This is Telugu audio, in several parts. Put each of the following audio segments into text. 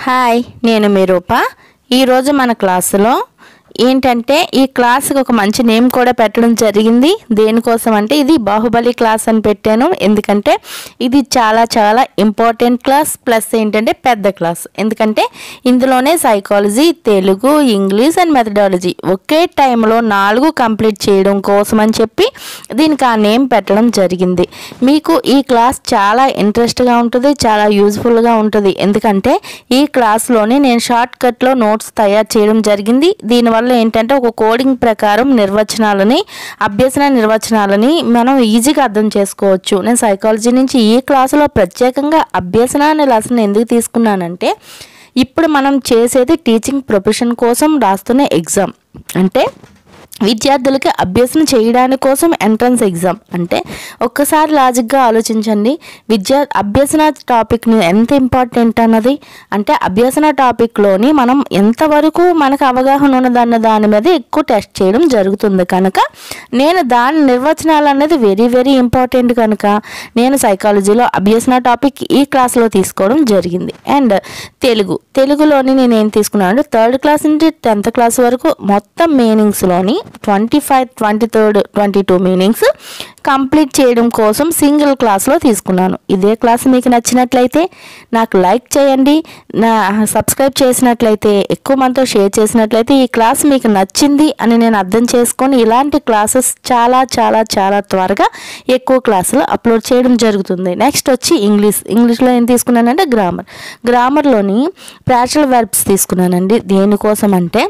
హాయ్ నేను మీ రూప ఈరోజు మన క్లాసులో ఏంటంటే ఈ క్లాస్కి ఒక మంచి నేమ్ కూడా పెట్టడం జరిగింది దేనికోసం అంటే ఇది బాహుబలి క్లాస్ అని పెట్టాను ఎందుకంటే ఇది చాలా చాలా ఇంపార్టెంట్ క్లాస్ ప్లస్ ఏంటంటే పెద్ద క్లాస్ ఎందుకంటే ఇందులోనే psychology Telugu English and methodology ఒకే టైంలో నాలుగు కంప్లీట్ చేయడం కోసం అని చెప్పి దీనికి ఆ నేమ్ పెట్టడం జరిగింది మీకు ఈ క్లాస్ చాలా ఇంట్రెస్ట్గా ఉంటుంది చాలా యూజ్ఫుల్గా ఉంటుంది ఎందుకంటే ఈ క్లాస్లోనే నేను షార్ట్ కట్లో నోట్స్ తయారు చేయడం జరిగింది దీనివల్ల ఏంటంటే ఒక కోడింగ్ ప్రకారం నిర్వచనాలని అభ్యసన నిర్వచనాలని మనం ఈజీగా అర్థం చేసుకోవచ్చు నేను సైకాలజీ నుంచి ఈ క్లాసులో ప్రత్యేకంగా అభ్యసన అనే లెసన్ ఎందుకు తీసుకున్నానంటే ఇప్పుడు మనం చేసేది టీచింగ్ ప్రొఫెషన్ కోసం రాస్తున్న ఎగ్జామ్ అంటే విద్యార్థులకి అభ్యసన చేయడానికి కోసం ఎంట్రన్స్ ఎగ్జామ్ అంటే ఒక్కసారి లాజిక్గా ఆలోచించండి విద్యా అభ్యసన టాపిక్ని ఎంత ఇంపార్టెంట్ అన్నది అంటే అభ్యసన టాపిక్లోని మనం ఎంతవరకు మనకు అవగాహన ఉన్నదన్న దాని మీద ఎక్కువ టెస్ట్ చేయడం జరుగుతుంది కనుక నేను దాని నిర్వచనాలు అనేది వెరీ వెరీ ఇంపార్టెంట్ కనుక నేను సైకాలజీలో అభ్యసన టాపిక్ ఈ క్లాస్లో తీసుకోవడం జరిగింది అండ్ తెలుగు తెలుగులోని నేను ఏం తీసుకున్నాను అంటే థర్డ్ క్లాస్ నుంచి టెన్త్ క్లాస్ వరకు మొత్తం మీనింగ్స్లోని twenty five twenty third twenty two meanings complete చేయడం కోసం సింగిల్ క్లాస్లో తీసుకున్నాను ఇదే క్లాస్ మీకు నచ్చినట్లయితే నాకు లైక్ చేయండి నా సబ్స్క్రైబ్ చేసినట్లయితే ఎక్కువ మందితో షేర్ చేసినట్లయితే ఈ క్లాస్ మీకు నచ్చింది అని నేను అర్థం చేసుకొని ఇలాంటి క్లాసెస్ చాలా చాలా చాలా త్వరగా ఎక్కువ క్లాసులు అప్లోడ్ చేయడం జరుగుతుంది నెక్స్ట్ వచ్చి ఇంగ్లీష్ ఇంగ్లీష్లో ఏం తీసుకున్నానంటే గ్రామర్ గ్రామర్లోని ప్రాచురల్ వెర్బ్స్ తీసుకున్నానండి దేనికోసం అంటే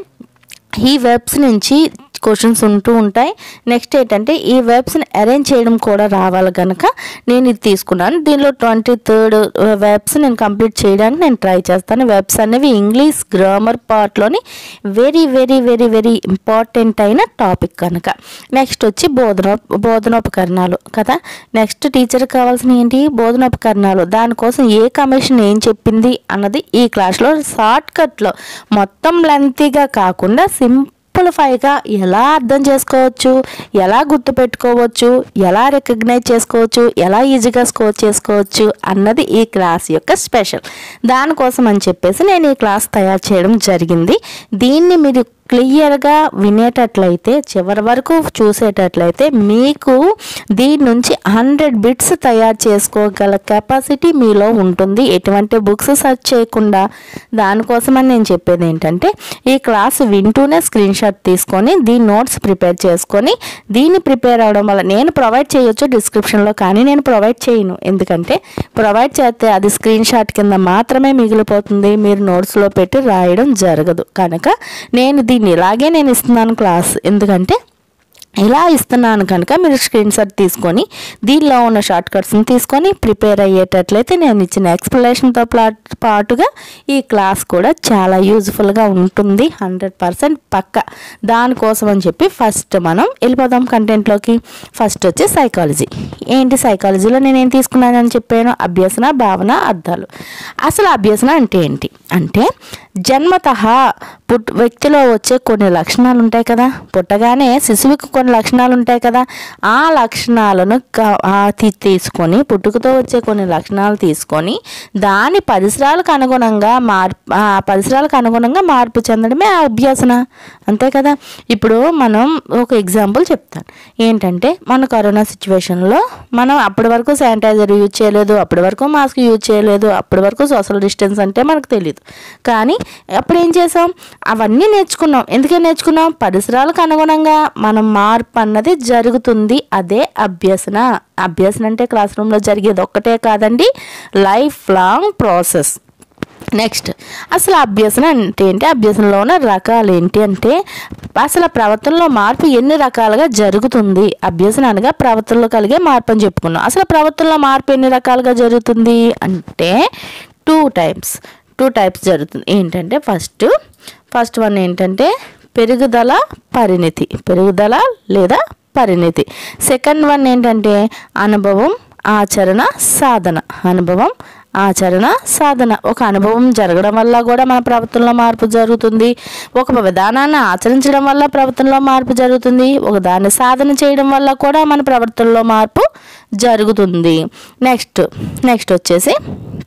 ఈ వెబ్స్ నుంచి క్వశ్చన్స్ ఉంటూ ఉంటాయి నెక్స్ట్ ఏంటంటే ఈ వెబ్స్ని అరేంజ్ చేయడం కూడా రావాలి కనుక నేను ఇది తీసుకున్నాను దీనిలో ట్వంటీ థర్డ్ వెబ్స్ నేను కంప్లీట్ చేయడానికి నేను ట్రై చేస్తాను వెబ్స్ అనేవి ఇంగ్లీష్ గ్రామర్ పార్ట్లోని very very very very important అయిన టాపిక్ కనుక నెక్స్ట్ వచ్చి బోధన బోధనోపకరణాలు కదా నెక్స్ట్ టీచర్ కావాల్సిన ఏంటి బోధనోపకరణాలు దానికోసం ఏ కమిషన్ ఏం చెప్పింది అన్నది ఈ క్లాస్లో షార్ట్ కట్లో మొత్తం లెంతీగా కాకుండా సింపుల్ సింప్లిఫైగా ఎలా అర్థం చేసుకోవచ్చు ఎలా గుర్తుపెట్టుకోవచ్చు ఎలా రికగ్నైజ్ చేసుకోవచ్చు ఎలా ఈజీగా స్కోర్ చేసుకోవచ్చు అన్నది ఈ క్లాస్ యొక్క స్పెషల్ దానికోసం అని చెప్పేసి నేను ఈ క్లాస్ తయారు చేయడం జరిగింది దీన్ని మీరు క్లియర్గా వినేటట్లయితే చివరి వరకు చూసేటట్లయితే మీకు దీని నుంచి హండ్రెడ్ బిట్స్ తయారు చేసుకోగల కెపాసిటీ మీలో ఉంటుంది ఎటువంటి బుక్స్ సెర్చ్ చేయకుండా దానికోసమని నేను చెప్పేది ఏంటంటే ఈ క్లాస్ వింటూనే స్క్రీన్ షాట్ తీసుకొని దీని నోట్స్ ప్రిపేర్ చేసుకొని దీన్ని ప్రిపేర్ అవడం వల్ల నేను ప్రొవైడ్ చేయొచ్చు డిస్క్రిప్షన్లో కానీ నేను ప్రొవైడ్ చేయను ఎందుకంటే ప్రొవైడ్ చేస్తే అది స్క్రీన్ షాట్ కింద మాత్రమే మిగిలిపోతుంది మీరు నోట్స్లో పెట్టి రాయడం జరగదు కనుక నేను దీన్ని ఇలాగే నేను ఇస్తున్నాను క్లాస్ ఎందుకంటే ఇలా ఇస్తున్నాను కనుక మీరు స్క్రీన్ షాట్ తీసుకొని దీనిలో ఉన్న షార్ట్ కట్స్ని తీసుకొని ప్రిపేర్ అయ్యేటట్లయితే నేను ఇచ్చిన ఎక్స్ప్లెనేషన్తో పాటుగా ఈ క్లాస్ కూడా చాలా యూజ్ఫుల్గా ఉంటుంది హండ్రెడ్ పర్సెంట్ పక్క దానికోసం అని చెప్పి ఫస్ట్ మనం వెళ్ళిపోదాం కంటెంట్లోకి ఫస్ట్ వచ్చి సైకాలజీ ఏంటి సైకాలజీలో నేను ఏం తీసుకున్నానని చెప్పాను అభ్యసన భావన అర్థాలు అసలు అభ్యసన అంటే ఏంటి అంటే జన్మత పుట్ వ్యక్తిలో వచ్చే కొన్ని లక్షణాలు ఉంటాయి కదా పుట్టగానే శిశువుకి కొన్ని లక్షణాలు ఉంటాయి కదా ఆ లక్షణాలను క- ఆ తీ- తీసుకొని పుట్టుకతో వచ్చే కొన్ని లక్షణాలు తీసుకొని దాని పరిసరాలకు అనుగుణంగా మార్పు ఆ పరిసరాలకు అనుగుణంగా మార్పు చెందడమే ఆ అభ్యసన అంతే కదా ఇప్పుడు మనం ఒక ఎగ్జాంపుల్ చెప్తాను ఏంటంటే మన కరోనా సిచ్యువేషన్లో మనం అప్పటి వరకు శానిటైజర్ యూజ్ చేయలేదు అప్పటి వరకు మాస్క్ యూజ్ చేయలేదు అప్పటి వరకు సోషల్ డిస్టెన్స్ అంటే మనకు తెలియదు కానీ అప్పుడు ఏం చేసాం అవన్నీ నేర్చుకున్నాం ఎందుకే నేర్చుకున్నాం పరిసరాలకు అనుగుణంగా మనం మార్పు అన్నది జరుగుతుంది అదే అభ్యసన అభ్యసన అంటే క్లాస్ రూమ్లో జరిగేది ఒక్కటే కాదండి లైఫ్ లాంగ్ ప్రాసెస్ నెక్స్ట్ అసలు అభ్యసన అంటే ఏంటి అభ్యసనలో ఉన్న రకాలు ఏంటి అంటే అసలు ప్రవర్తనలో మార్పు ఎన్ని రకాలుగా జరుగుతుంది అభ్యసన అనగా ప్రవర్తనలో కలిగే మార్పు అని చెప్పుకున్నాం అసలు ప్రవర్తనలో మార్పు ఎన్ని రకాలుగా జరుగుతుంది అంటే టూ టైప్స్ టూ టైప్స్ జరుగుతుంది ఏంటంటే ఫస్ట్ ఫస్ట్ వన్ ఏంటంటే పెరుగుదల పరిణితి పెరుగుదల లేదా పరిణితి సెకండ్ వన్ ఏంటంటే అనుభవం ఆచరణ సాధన అనుభవం ఆచరణ సాధన ఒక అనుభవం జరగడం వల్ల కూడా మన ప్రవర్తనలో మార్పు జరుగుతుంది ఒక విధానాన్ని ఆచరించడం వల్ల ప్రవర్తనలో మార్పు జరుగుతుంది ఒక దాన్ని సాధన చేయడం వల్ల కూడా మన ప్రవర్తనలో మార్పు జరుగుతుంది నెక్స్ట్ నెక్స్ట్ వచ్చేసి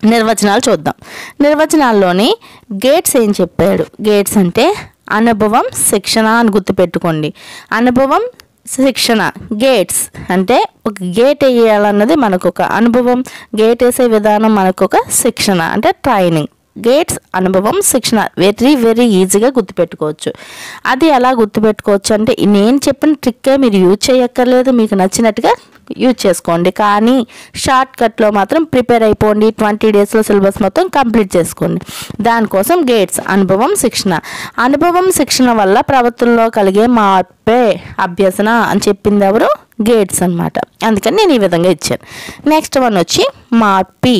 నిర్వచనాలు చూద్దాం నిర్వచనాల్లోని గేట్స్ ఏం చెప్పాడు గేట్స్ అంటే అనుభవం శిక్షణ అని గుర్తుపెట్టుకోండి అనుభవం శిక్షణ గేట్స్ అంటే ఒక గేట్ వేయాలన్నది మనకు ఒక అనుభవం గేట్ వేసే విధానం మనకు ఒక శిక్షణ అంటే ట్రైనింగ్ గేట్స్ అనుభవం శిక్షణ వెరీ వెరీ ఈజీగా గుర్తుపెట్టుకోవచ్చు అది ఎలా గుర్తుపెట్టుకోవచ్చు అంటే నేను చెప్పిన ట్రిక్కే మీరు యూజ్ చేయక్కర్లేదు మీకు నచ్చినట్టుగా యూజ్ చేసుకోండి కానీ షార్ట్ కట్లో మాత్రం ప్రిపేర్ అయిపోండి ట్వంటీ డేస్లో సిలబస్ మొత్తం కంప్లీట్ చేసుకోండి దానికోసం గేట్స్ అనుభవం శిక్షణ అనుభవం శిక్షణ వల్ల ప్రవర్తనలో కలిగే మార్పే అభ్యసన అని చెప్పింది ఎవరు గేట్స్ అన్నమాట అందుకని నేను ఈ విధంగా ఇచ్చాను నెక్స్ట్ వన్ వచ్చి మార్పి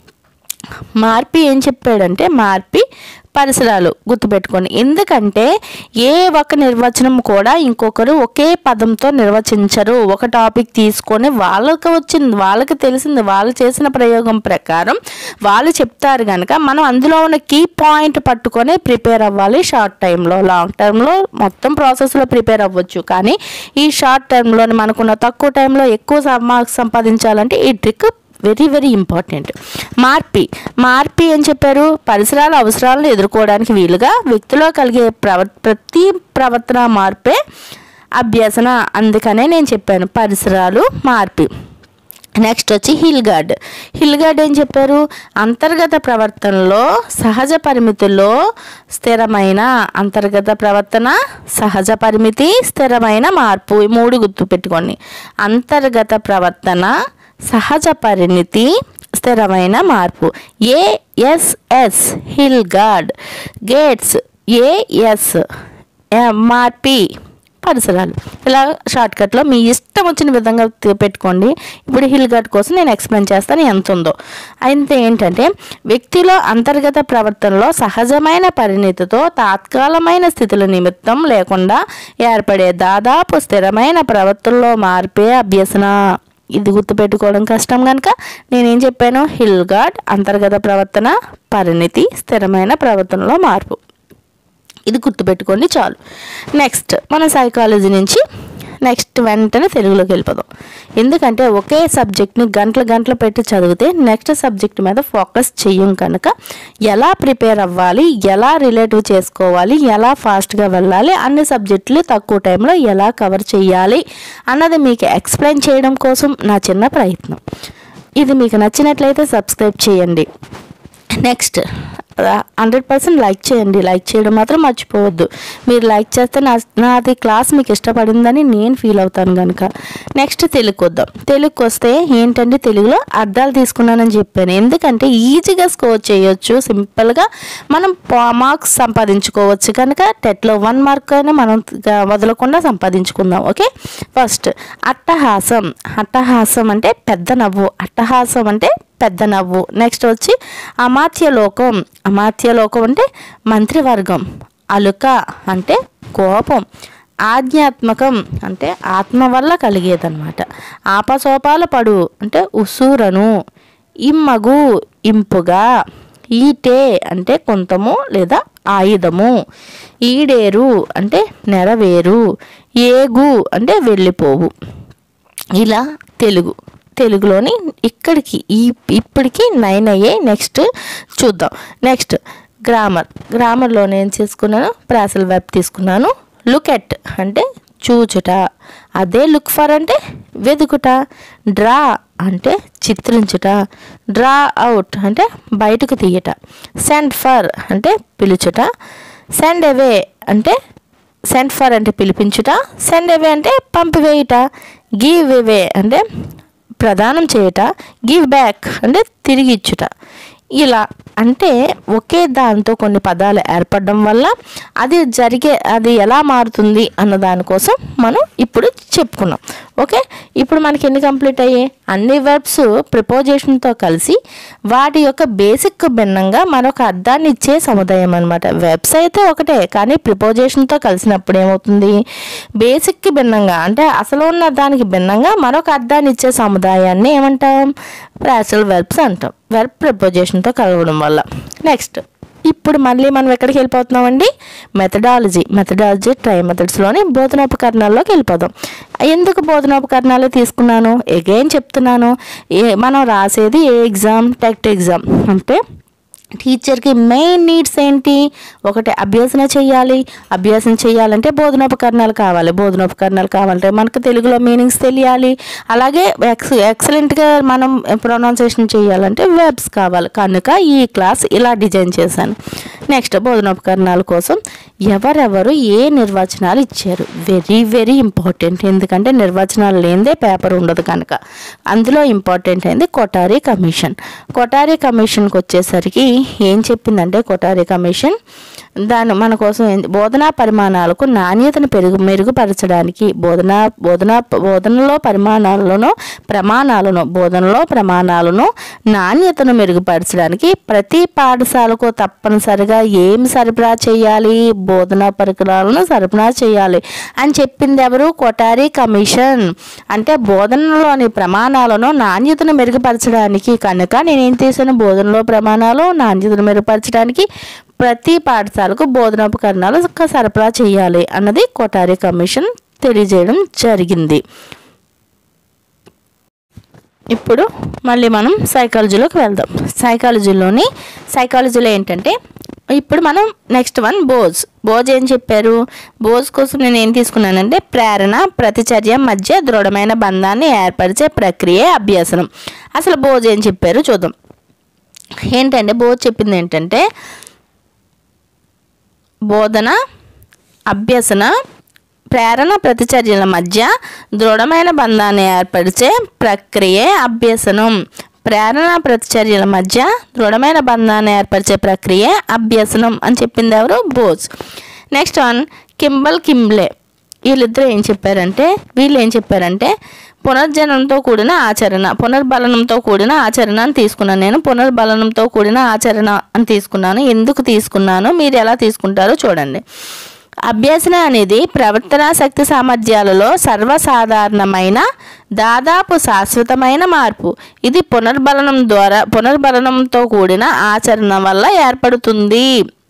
మార్పి ఏం చెప్పాడంటే మార్పి పరిసరాలు గుర్తుపెట్టుకోండి ఎందుకంటే ఏ ఒక నిర్వచనం కూడా ఇంకొకరు ఒకే పదంతో నిర్వచించరు ఒక టాపిక్ తీసుకొని వాళ్ళకి వచ్చింది వాళ్ళకి తెలిసింది వాళ్ళు చేసిన ప్రయోగం ప్రకారం వాళ్ళు చెప్తారు కనుక మనం అందులో ఉన్న కీ పాయింట్ పట్టుకొని ప్రిపేర్ అవ్వాలి షార్ట్ టైంలో లాంగ్ టైంలో మొత్తం ప్రాసెస్లో ప్రిపేర్ అవ్వచ్చు కానీ ఈ షార్ట్ టైంలో మనకున్న తక్కువ టైంలో ఎక్కువ మార్క్స్ సంపాదించాలంటే ఈ trick very very important Murphy Murphy ఏం చెప్పారు పరిసరాల అవసరాలను ఎదుర్కోవడానికి వీలుగా వ్యక్తిలో కలిగే ప్రవ ప్రతి ప్రవర్తన మార్పే అభ్యసన అందుకనే నేను చెప్పాను పరిసరాలు మార్పి నెక్స్ట్ వచ్చి హిల్ గార్డ్ హిల్ గార్డ్ ఏం చెప్పారు అంతర్గత ప్రవర్తనలో సహజ పరిమితిలో స్థిరమైన అంతర్గత ప్రవర్తన సహజ పరిమితి స్థిరమైన మార్పు ఈ మూడు గుర్తుపెట్టుకోండి అంతర్గత ప్రవర్తన సహజ పరిణితి స్థిరమైన మార్పు ఏఎస్ఎస్ హిల్ గార్డ్ గేట్స్ ఏఎస్ మార్పి పరిసరాలు ఇలా షార్ట్కట్లో మీ ఇష్టం వచ్చిన విధంగా తి- పెట్టుకోండి ఇప్పుడు హిల్ గార్డ్ కోసం నేను ఎక్స్ప్లెయిన్ చేస్తాను ఎంత ఉందో అయితే ఏంటంటే వ్యక్తిలో అంతర్గత ప్రవర్తనలో సహజమైన పరిణితితో తాత్కాలమైన స్థితుల నిమిత్తం లేకుండా ఏర్పడే దాదాపు స్థిరమైన ప్రవర్తనలో మార్పే అభ్యసన ఇది గుర్తుపెట్టుకోవడం కష్టం కనుక నేనేం చెప్పాను హిల్ గార్డ్ అంతర్గత ప్రవర్తన పరిణితి స్థిరమైన ప్రవర్తనలో మార్పు ఇది గుర్తుపెట్టుకోండి చాలు నెక్స్ట్ మన సైకాలజీ నుంచి నెక్స్ట్ వెంటనే తెలుగులోకి వెళ్ళిపోదాం ఎందుకంటే ఒకే సబ్జెక్ట్ని గంటలు గంటలు పెట్టి చదివితే నెక్స్ట్ సబ్జెక్ట్ మీద ఫోకస్ చెయ్యం కనుక ఎలా ప్రిపేర్ అవ్వాలి ఎలా రిలేటివ్ చేసుకోవాలి ఎలా ఫాస్ట్గా వెళ్ళాలి అన్ని సబ్జెక్టులు తక్కువ టైంలో ఎలా కవర్ చేయాలి అన్నది మీకు ఎక్స్ప్లెయిన్ చేయడం కోసం నా చిన్న ప్రయత్నం ఇది మీకు నచ్చినట్లయితే సబ్స్క్రైబ్ చేయండి నెక్స్ట్ హండ్రెడ్ పర్సెంట్ లైక్ చేయండి లైక్ చేయడం మాత్రం మర్చిపోవద్దు మీరు లైక్ చేస్తే నా నాది క్లాస్ మీకు ఇష్టపడిందని నేను ఫీల్ అవుతాను కనుక నెక్స్ట్ తెలుగు వద్దాం తెలుగుకి వస్తే ఏంటంటే తెలుగులో అర్థాలు తీసుకున్నానని చెప్పాను ఎందుకంటే ఈజీగా స్కోర్ చేయొచ్చు సింపుల్గా మనం మార్క్స్ సంపాదించుకోవచ్చు కనుక టెట్లో వన్ మార్క్ అయినా మనం గా- వదలకుండా సంపాదించుకుందాం ఓకే ఫస్ట్ అట్టహాసం అట్టహాసం అంటే పెద్ద నవ్వు అట్టహాసం అంటే పెద్ద నవ్వు నెక్స్ట్ వచ్చి అమాత్యలోకం అమాత్యలోకం అంటే మంత్రివర్గం అలుక అంటే కోపం ఆధ్యాత్మకం అంటే ఆత్మ వల్ల కలిగేదన్నమాట ఆపసోపాల పడు అంటే ఉసూరను ఇమ్మగు ఇంపుగా ఈటే అంటే కొంతము లేదా ఆయుధము ఈడేరు అంటే నెరవేరు ఏగు అంటే వెళ్ళిపోవు ఇలా తెలుగు తెలుగులోని ఇక్కడికి ఈ ఇప్పటికి నైన్ అయ్యే నెక్స్ట్ చూద్దాం నెక్స్ట్ గ్రామర్ గ్రామర్లో నేను తీసుకున్నాను ప్రాసల్ వెబ్ తీసుకున్నాను లుక్ ఎట్ అంటే చూచుట అదే లుక్ ఫర్ అంటే వెతుకుట డ్రా అంటే చిత్రించుట డ్రా అవుట్ అంటే బయటకు తీయట సెండ్ ఫర్ అంటే పిలుచుట సెండ్ అవే అంటే సెండ్ ఫర్ అంటే పిలిపించుట సెండ్ అవే అంటే పంపివేయుట గివ్ అవే అంటే ప్రదానం చేయుట గివ్ బ్యాక్ అంటే తిరిగి ఇచ్చుట ఇలా అంటే ఒకే దాంతో కొన్ని పదాలు ఏర్పడడం వల్ల అది జరిగే అది ఎలా మారుతుంది అన్న దానికోసం మనం ఇప్పుడు చెప్పుకున్నాం ఓకే ఇప్పుడు మనకి ఎన్ని కంప్లీట్ అయ్యాయి అన్ని వెర్బ్స్ ప్రిపోజిషన్తో కలిసి వాటి యొక్క బేసిక్ భిన్నంగా మరొక అర్థాన్ని ఇచ్చే సముదాయం అనమాట వెబ్స్ అయితే ఒకటే కానీ ప్రిపోజిషన్తో కలిసినప్పుడు ఏమవుతుంది బేసిక్కి భిన్నంగా అంటే అసలు ఉన్న దానికి భిన్నంగా మరొక అర్థాన్ని ఇచ్చే సముదాయాన్ని ఏమంటాం ప్రాసల్ వెర్బ్స్ అంటాం వెర్బ్ ప్రిపోజిషన్తో కలవడం వల్ల నెక్స్ట్ ఇప్పుడు మళ్ళీ మనం ఎక్కడికి వెళ్ళిపోతున్నామండి మెథడాలజీ మెథడాలజీ ట్రై మెథడ్స్లోని బోధనోపకరణాల్లోకి వెళ్ళిపోదాం ఎందుకు బోధనోపకరణాలు తీసుకున్నాను ఎగైన్ చెప్తున్నాను ఏ మనం రాసేది ఏ ఎగ్జామ్ టెక్ట్ ఎగ్జామ్ అంటే టీచర్కి మెయిన్ నీడ్స్ ఏంటి ఒకటి అభ్యసన చేయాలి అభ్యాసం చేయాలంటే బోధనోపకరణాలు కావాలి బోధనోపకరణాలు కావాలంటే మనకు తెలుగులో మీనింగ్స్ తెలియాలి అలాగే ఎక్స్ ఎక్సలెంట్గా మనం ప్రొనౌన్సియేషన్ చేయాలంటే వెబ్స్ కావాలి కనుక ఈ క్లాస్ ఇలా డిజైన్ చేశాను నెక్స్ట్ బోధనోపకరణాల కోసం ఎవరెవరు ఏ నిర్వచనాలు ఇచ్చారు వెరీ వెరీ ఇంపార్టెంట్ ఎందుకంటే నిర్వచనాలు లేనిదే పేపర్ ఉండదు కనుక అందులో ఇంపార్టెంట్ అయింది కొటారి కమిషన్ కొటారి కమిషన్కి వచ్చేసరికి ఏం చెప్పిందంటే కొటారి కమిషన్ దాని మన కోసం ఏంది? బోధనా పరిమాణాలకు నాణ్యతను పెరుగు మెరుగుపరచడానికి బోధన బోధన బోధనలో పరిమాణాలను ప్రమాణాలను బోధనలో ప్రమాణాలను నాణ్యతను మెరుగుపరచడానికి ప్రతి పాఠశాలకు తప్పనిసరిగా ఏం సరఫరా చేయాలి బోధనా పరికరాలను సరఫరా చేయాలి అని చెప్పింది ఎవరు కొటారి కమిషన్ అంటే బోధనలోని ప్రమాణాలను నాణ్యతను మెరుగుపరచడానికి కనుక నేనేం చేశాను బోధనలో ప్రమాణాలు నాణ్యతను మెరుగుపరచడానికి ప్రతి పాఠశాలకు బోధనోపకరణాలు సరఫరా చేయాలి అన్నది కొటారి కమిషన్ తెలియజేయడం జరిగింది ఇప్పుడు మళ్ళీ మనం సైకాలజీలోకి వెళ్దాం సైకాలజీలోని సైకాలజీలో ఏంటంటే ఇప్పుడు మనం నెక్స్ట్ వన్ బోజ్ బోజ్ ఏం చెప్పారు బోజ్ కోసం నేను ఏం తీసుకున్నానంటే ప్రేరణ ప్రతిచర్య మధ్య దృఢమైన బంధాన్ని ఏర్పరిచే ప్రక్రియ అభ్యాసనం అసలు బోజ్ ఏం చెప్పారు చూద్దాం ఏంటంటే బోజ్ చెప్పింది ఏంటంటే బోధన అభ్యసన ప్రేరణ ప్రతిచర్యల మధ్య దృఢమైన బంధాన్ని ఏర్పరిచే ప్రక్రియే అభ్యసనం ప్రేరణ ప్రతిచర్యల మధ్య దృఢమైన బంధాన్ని ఏర్పరిచే ప్రక్రియ అభ్యసనం అని చెప్పింది ఎవరు బోస్ నెక్స్ట్ వన్ కింబల్ కింబ్లే వీళ్ళిద్దరూ ఏం చెప్పారంటే వీళ్ళు ఏం చెప్పారంటే పునర్జనంతో కూడిన ఆచరణ పునర్బలనంతో కూడిన ఆచరణ అని తీసుకున్నాను నేను పునర్బలనంతో కూడిన ఆచరణ అని తీసుకున్నాను ఎందుకు తీసుకున్నాను మీరు ఎలా తీసుకుంటారో చూడండి అభ్యసన అనేది ప్రవర్తనా శక్తి సామర్థ్యాలలో సర్వసాధారణమైన దాదాపు శాశ్వతమైన మార్పు ఇది పునర్బలనం ద్వారా పునర్బలనంతో కూడిన ఆచరణ వల్ల ఏర్పడుతుంది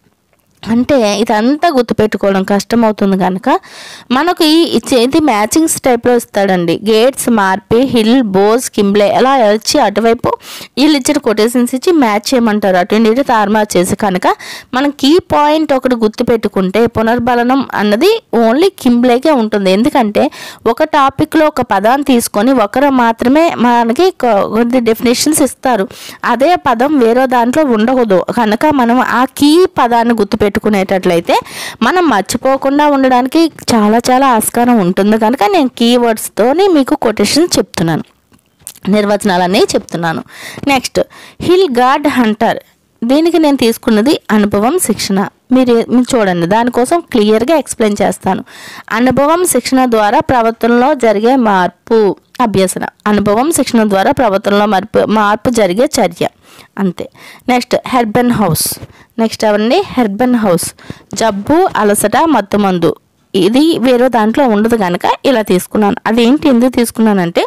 అంటే ఇదంతా గుర్తుపెట్టుకోవడం కష్టమవుతుంది కనుక మనకు ఈ ఇచ్చేది మ్యాచింగ్స్ టైప్లో ఇస్తాడండి గేట్స్ మార్పి హిల్ బోస్ కింబ్లే ఎలా వచ్చి అటువైపు వీళ్ళు ఇచ్చిన కొటేషన్స్ ఇచ్చి మ్యాచ్ చేయమంటారు అటు ఇటు తారుమారు చేసి కనుక మనం కీ పాయింట్ ఒకటి గుర్తుపెట్టుకుంటే పునర్బలనం అన్నది ఓన్లీ కింబ్లేకే ఉంటుంది ఎందుకంటే ఒక టాపిక్లో ఒక పదాన్ని తీసుకొని ఒకరు మాత్రమే మనకి కొ- కొన్ని డెఫినేషన్స్ ఇస్తారు అదే పదం వేరే దాంట్లో ఉండకూడదు కనుక మనం ఆ కీ పదాన్ని గుర్తుపెట్టుకునేటట్లయితే మనం మర్చిపోకుండా ఉండడానికి చాలా చాలా ఆస్కారం ఉంటుంది కనుక నేను కీవర్డ్స్తోని మీకు కొటేషన్స్ చెప్తున్నాను నిర్వచనాలన్నీ చెప్తున్నాను నెక్స్ట్ హిల్ గార్డ్ హంటర్ దీనికి నేను తీసుకున్నది అనుభవం శిక్షణ మీరు మీరు చూడండి దానికోసం క్లియర్గా ఎక్స్ప్లెయిన్ చేస్తాను అనుభవం శిక్షణ ద్వారా ప్రవర్తనలో జరిగే మార్పు అభ్యసన అనుభవం శిక్షణ ద్వారా ప్రవర్తనలో మార్పు మార్పు జరిగే చర్య అంతే నెక్స్ట్ హెర్బన్ హౌస్ నెక్స్ట్ అవండి హెర్బన్ హౌస్ జబ్బు అలసట మత్తుమందు ఇది వేరే దాంట్లో ఉండదు కనుక ఇలా తీసుకున్నాను అదేంటి ఎందుకు తీసుకున్నానంటే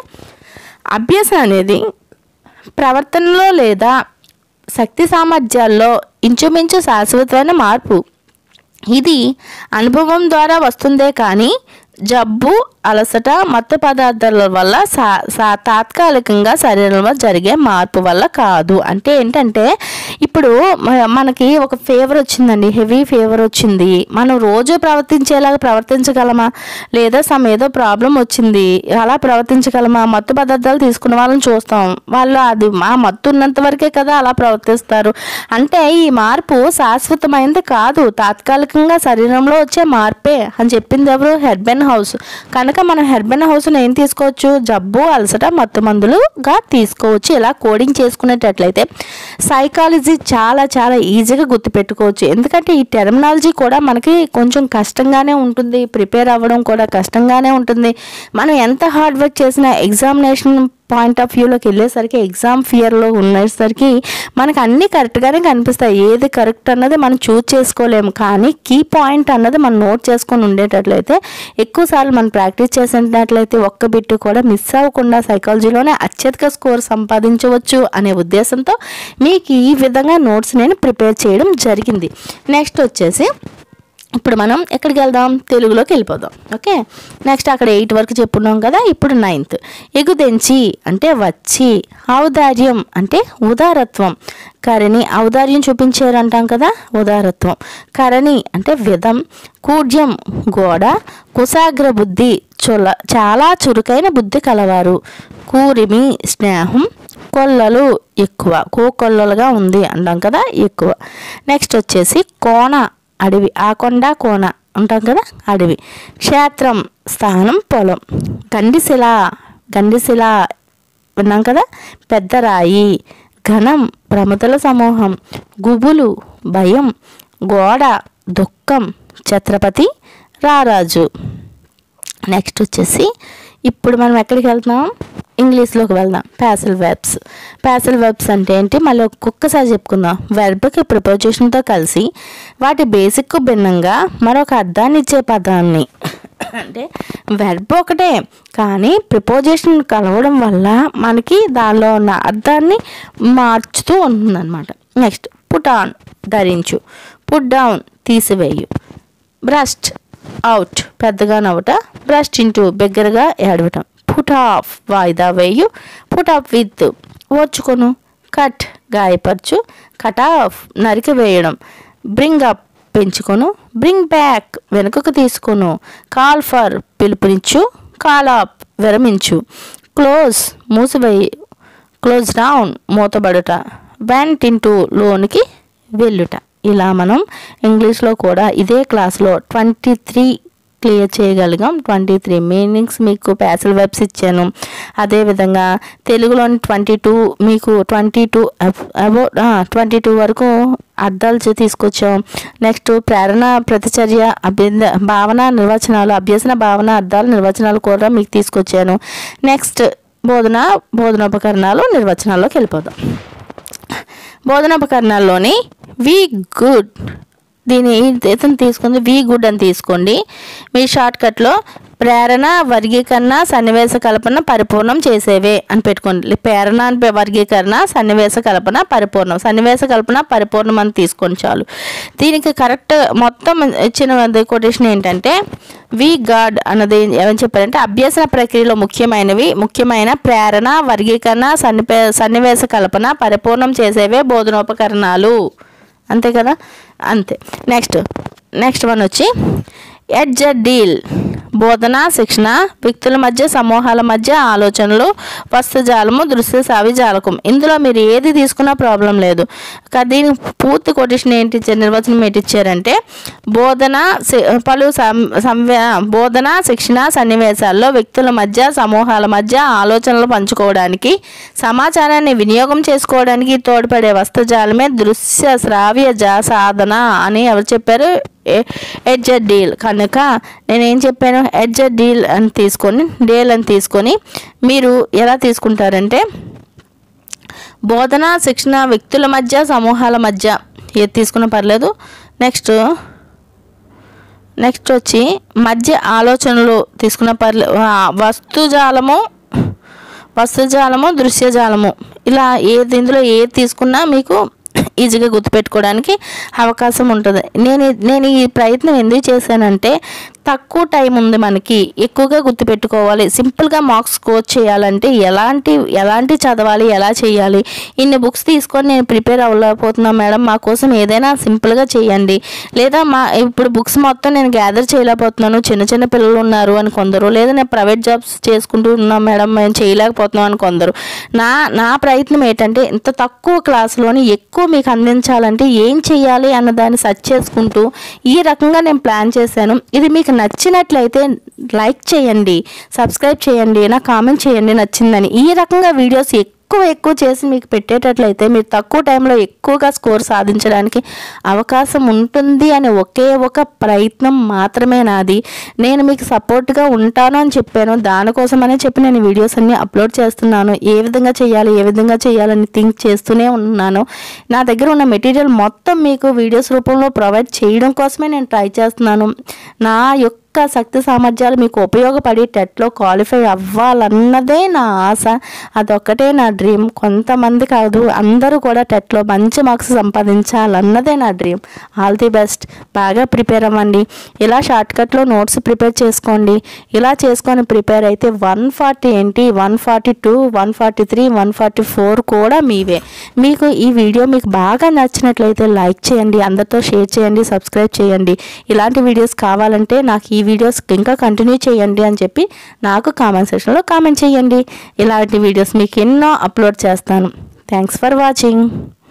అభ్యాసం అనేది ప్రవర్తనలో లేదా శక్తి సామర్థ్యాల్లో ఇంచుమించు శాశ్వతమైన మార్పు ఇది అనుభవం ద్వారా వస్తుందే కానీ జబ్బు అలసట మత్తు పదార్థాల వల్ల సా సా తాత్కాలికంగా శరీరంలో జరిగే మార్పు వల్ల కాదు అంటే ఏంటంటే ఇప్పుడు మ- మనకి ఒక ఫీవర్ వచ్చిందండి హెవీ ఫీవర్ వచ్చింది మనం రోజు ప్రవర్తించేలాగా ప్రవర్తించగలమా లేదా సమ్ ఏదో ప్రాబ్లం వచ్చింది అలా ప్రవర్తించగలమా మత్తు పదార్థాలు తీసుకున్న వాళ్ళని చూస్తాం వాళ్ళు అది మా మత్తు ఉన్నంత వరకే కదా అలా ప్రవర్తిస్తారు అంటే ఈ మార్పు శాశ్వతమైనది కాదు తాత్కాలికంగా శరీరంలో వచ్చే మార్పే అని చెప్పింది ఎవరు హెర్బెన్ హౌస్ కనుక మనం హెర్బెన్ హౌస్ని ఏం తీసుకోవచ్చు జబ్బు అలసట మత్తు మందులుగా తీసుకోవచ్చు ఇలా కోడింగ్ చేసుకునేటట్లయితే సైకాలజీ చాలా చాలా ఈజీగా గుర్తుపెట్టుకోవచ్చు ఎందుకంటే ఈ టెర్మినాలజీ కూడా మనకి కొంచెం కష్టంగానే ఉంటుంది ప్రిపేర్ అవ్వడం కూడా కష్టంగానే ఉంటుంది మనం ఎంత హార్డ్ వర్క్ చేసినా ఎగ్జామినేషన్ పాయింట్ ఆఫ్ వ్యూలోకి వెళ్ళేసరికి ఎగ్జామ్ ఫియర్లో ఉండేసరికి మనకు అన్నీ కరెక్ట్గానే కనిపిస్తాయి ఏది కరెక్ట్ అన్నది మనం చూస్ చేసుకోలేము కానీ కీ పాయింట్ అన్నది మనం నోట్ చేసుకొని ఉండేటట్లయితే ఎక్కువసార్లు మనం ప్రాక్టీస్ చేసినట్లయితే ఒక్క బిట్టు కూడా మిస్ అవ్వకుండా సైకాలజీలోనే అత్యధిక స్కోర్ సంపాదించవచ్చు అనే ఉద్దేశంతో మీకు ఈ విధంగా నోట్స్ నేను ప్రిపేర్ చేయడం జరిగింది నెక్స్ట్ వచ్చేసి ఇప్పుడు మనం ఎక్కడికి వెళ్దాం తెలుగులోకి వెళ్ళిపోదాం ఓకే నెక్స్ట్ అక్కడ ఎయిట్ వరకు చెప్పున్నాం కదా ఇప్పుడు నైన్త్ ఎగుదెంచి అంటే వచ్చి ఔదార్యం అంటే ఉదారత్వం కరణి ఔదార్యం చూపించారు అంటాం కదా ఉదారత్వం కరణి అంటే విధం కూడ్యం గోడ కుశాగ్ర బుద్ధి చొల చాలా చురుకైన బుద్ధి కలవారు కూరిమి స్నేహం కొల్లలు ఎక్కువ కోకొల్లలుగా ఉంది అంటాం కదా ఎక్కువ నెక్స్ట్ వచ్చేసి కోణ అడవి ఆ కొండ కోన ఉంటాం కదా అడవి క్షేత్రం స్థానం పొలం గండిశిల గండిశిల విన్నాం కదా పెద్ద రాయి ఘనం ప్రముతుల సమూహం గుబులు భయం గోడ దుఃఖం ఛత్రపతి రారాజు నెక్స్ట్ వచ్చేసి ఇప్పుడు మనం ఎక్కడికి వెళ్తున్నాం ఇంగ్లీష్లోకి వెళ్దాం ప్యాసిల్ వెబ్స్ ప్యాసిల్ వెబ్స్ అంటే ఏంటి మళ్ళీ ఒక్కొక్కసారి చెప్పుకుందాం వెర్బ్కి ప్రిపోజిషన్తో కలిసి వాటి బేసిక్కు భిన్నంగా మరొక అర్థాన్ని ఇచ్చే పదాన్ని అంటే వెర్బ్ ఒకటే కానీ ప్రిపోజిషన్ కలవడం వల్ల మనకి దానిలో ఉన్న అర్థాన్ని మార్చుతూ ఉంటుందన్నమాట నెక్స్ట్ పుట్ ఆన్ ధరించు పుట్ డౌన్ తీసివేయు బ్రస్ట్ అవుట్ పెద్దగా నవ్వుట బ్రస్ట్ ఇంటూ బిగ్గరగా ఏడవటం పుట్ ఆఫ్ వాయిదా వేయు పుట్ ఆఫ్ విత్ ఓర్చుకొను కట్ గాయపరచు కట్ ఆఫ్ నరికి వేయడం బ్రింగ్ అప్ పెంచుకొను బ్రింగ్ బ్యాక్ వెనుకకు తీసుకొను కాల్ ఫర్ పిలుపునిచ్చు కాల్ అప్ విరమించు క్లోజ్ మూసివేయి క్లోజ్ డౌన్ మూతబడుట వెంట్ ఇంటూ లోనికి వెళ్ళుట ఇలా మనం ఇంగ్లీష్లో కూడా ఇదే క్లాస్లో ట్వంటీ త్రీ క్లియర్ చేయగలిగాం ట్వంటీ త్రీ మీనింగ్స్ మీకు ప్యాసిల్ వెబ్స్ ఇచ్చాను అదేవిధంగా తెలుగులోని ట్వంటీ టూ మీకు twenty two about twenty two వరకు అర్థాలు చే- తీసుకొచ్చాం నెక్స్ట్ ప్రేరణ ప్రతిచర్య అభ్యంద భావన నిర్వచనాలు అభ్యసన భావన అర్థాలు నిర్వచనాలు కూడా మీకు తీసుకొచ్చాను నెక్స్ట్ బోధన బోధనోపకరణాలు నిర్వచనాల్లోకి వెళ్ళిపోదాం బోధనోపకరణాల్లోని వి గుడ్ దీని ఇతను తీసుకుంది వి గుడ్ అని తీసుకోండి మీ షార్ట్ కట్లో ప్రేరణ వర్గీకరణ సన్నివేశ కల్పన పరిపూర్ణం చేసేవే అని పెట్టుకోండి ప్రేరణ అని పె- వర్గీకరణ సన్నివేశ కల్పన పరిపూర్ణం సన్నివేశ కల్పన పరిపూర్ణం అని తీసుకొని చాలు దీనికి కరెక్ట్ మొత్తం ఇచ్చిన కొటేషన్ ఏంటంటే వి గాడ్ అన్నది ఏమని చెప్పారంటే అభ్యసన ప్రక్రియలో ముఖ్యమైనవి ముఖ్యమైన ప్రేరణ వర్గీకరణ సన్నిపే సన్నివేశ కల్పన పరిపూర్ణం చేసేవే బోధనోపకరణాలు అంతే కదా అంతే నెక్స్ట్ నెక్స్ట్ వన్ వచ్చి ఎడ్జ డీల్ బోధన శిక్షణ వ్యక్తుల మధ్య సమూహాల మధ్య ఆలోచనలు వస్తుజాలము దృశ్య సావి జాలకం ఇందులో మీరు ఏది తీసుకున్నా ప్రాబ్లం లేదు కా- దీని పూర్తి కొటేషన్ ఏంటి ఇచ్చారు నిర్వచనం ఏంటి ఇచ్చారంటే బోధన సి- పలు సం- సంవ్య బోధన శిక్షణ సన్నివేశాల్లో వ్యక్తుల మధ్య సమూహాల మధ్య ఆలోచనలు పంచుకోవడానికి సమాచారాన్ని వినియోగం చేసుకోవడానికి తోడ్పడే వస్తుజాలమే దృశ్య శ్రావ్య జా సాధన అని ఎవరు చెప్పారు ఎడ్జర్ డీల్ కనుక నేనేం చెప్పాను ఎడ్జర్ డీల్ అని తీసుకొని డీల్ అని తీసుకొని మీరు ఎలా తీసుకుంటారంటే బోధన శిక్షణ వ్యక్తుల మధ్య సమూహాల మధ్య ఏది తీసుకున్నా పర్లేదు నెక్స్ట్ నెక్స్ట్ వచ్చి మధ్య ఆలోచనలు తీసుకున్న పర్లే ఆ, వస్తుజాలము వస్తుజాలము దృశ్యజాలము ఇలా ఏది ఇందులో ఏది తీసుకున్నా మీకు ఈజీగా గుర్తుపెట్టుకోవడానికి అవకాశం ఉంటుంది నేను నేను ఈ ప్రయత్నం ఎందుకు చేశానంటే తక్కువ టైం ఉంది మనకి ఎక్కువగా గుర్తుపెట్టుకోవాలి సింపుల్గా మార్క్స్ స్కోర్ చేయాలంటే ఎలాంటి ఎలాంటి చదవాలి ఎలా చేయాలి ఇన్ని బుక్స్ తీసుకొని నేను ప్రిపేర్ అవ్వలేకపోతున్నాను మేడం మా కోసం ఏదైనా సింపుల్గా చేయండి లేదా మా ఇప్పుడు బుక్స్ మొత్తం నేను గ్యాదర్ చేయలేకపోతున్నాను చిన్న చిన్న పిల్లలు ఉన్నారు అని కొందరు లేదా నేను ప్రైవేట్ జాబ్స్ చేసుకుంటూ ఉన్నాం మేడం మేము చేయలేకపోతున్నాం అని కొందరు నా నా ప్రయత్నం ఏంటంటే ఇంత తక్కువ క్లాస్లోని ఎక్కువ మీకు అందించాలంటే ఏం చేయాలి అన్న దాన్ని సెర్చ్ చేసుకుంటూ ఈ రకంగా నేను ప్లాన్ చేశాను ఇది మీకు నచ్చినట్లయితే లైక్ చేయండి సబ్స్క్రైబ్ చేయండి నా కామెంట్ చేయండి నచ్చిందని ఈ రకంగా వీడియోస్ ఎక్కువ ఎక్కువ ఎక్కువ చేసి మీకు పెట్టేటట్లయితే మీరు తక్కువ టైంలో ఎక్కువగా స్కోర్ సాధించడానికి అవకాశం ఉంటుంది అనే ఒకే ఒక ప్రయత్నం మాత్రమే నాది నేను మీకు సపోర్ట్గా ఉంటాను అని చెప్పాను దానికోసమనే చెప్పి నేను ఈ వీడియోస్ అన్ని అప్లోడ్ చేస్తున్నాను ఏ విధంగా చేయాలి ఏ విధంగా చేయాలని థింక్ చేస్తూనే ఉన్నాను నా దగ్గర ఉన్న మెటీరియల్ మొత్తం మీకు వీడియోస్ రూపంలో ప్రొవైడ్ చేయడం కోసమే నేను ట్రై చేస్తున్నాను నా యొక్క శక్తి సామర్థ్యాలు మీకు ఉపయోగపడి టెట్లో క్వాలిఫై అవ్వాలన్నదే నా ఆశ అదొక్కటే నా డ్రీమ్ కొంతమంది కాదు అందరూ కూడా టెట్లో మంచి మార్క్స్ సంపాదించాలన్నదే నా డ్రీమ్ ఆల్ ది బెస్ట్ బాగా ప్రిపేర్ అవ్వండి ఇలా షార్ట్కట్లో నోట్స్ ప్రిపేర్ చేసుకోండి ఇలా చేసుకొని ప్రిపేర్ అయితే వన్ ఫార్టీ ఏంటి one forty two one forty three one forty four కూడా మీవే మీకు ఈ వీడియో మీకు బాగా నచ్చినట్లయితే లైక్ చేయండి అందరితో షేర్ చేయండి సబ్స్క్రైబ్ చేయండి ఇలాంటి వీడియోస్ కావాలంటే నాకు ఈ వీడియోస్ ఇంకా కంటిన్యూ చేయండి అని చెప్పి నాకు కామెంట్ సెక్షన్లో కామెంట్ చేయండి ఇలాంటి వీడియోస్ మీకు ఎన్నో అప్లోడ్ చేస్తాను థ్యాంక్స్ ఫర్ వాచింగ్